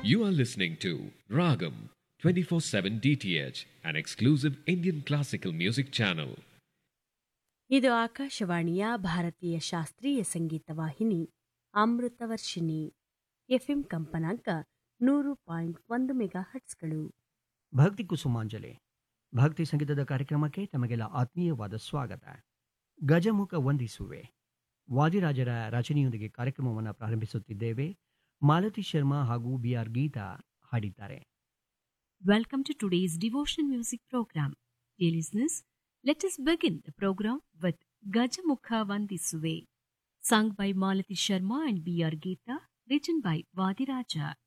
You are listening to Ragam 24/7 DTH, an exclusive Indian classical music channel. ಇದು ಆಕಾಶವಾಣಿಯ ಭಾರತೀಯ ಶಾಸ್ತ್ರೀಯ ಸಂಗೀತ ವಾಹಿನಿ ಅಮೃತವರ್ಷಿಣಿ ಎಫ್ಎಂ ಕಂಪನಾಂಕ ನೂರು ಪಾಯಿಂಟ್ ಒಂದು ಮೆಗಾ ಹಟ್ಸ್ಗಳು ಭಕ್ತಿ ಕುಸುಮಾಂಜಲಿ ಭಕ್ತಿ ಸಂಗೀತದ ಕಾರ್ಯಕ್ರಮಕ್ಕೆ ತಮಗೆಲ್ಲ ಆತ್ಮೀಯವಾದ ಸ್ವಾಗತ ಗಜಮುಖ ವಂದಿಸುವೆ ವಾದಿರಾಜರ ರಚನೆಯೊಂದಿಗೆ ಕಾರ್ಯಕ್ರಮವನ್ನು ಪ್ರಾರಂಭಿಸುತ್ತಿದ್ದೇವೆ ಮಾಲತಿ ಶರ್ಮಾ ಹಾಗೂ ಬಿ ಆರ್ ಗೀತಾ ಹಾಡಿದ್ದಾರೆ Welcome to today's devotional music program. Dear listeners, let us begin the program with Gajamukha Vandisuve, sung by Malati Sharma and B.R. Geeta, written by Vadiraja.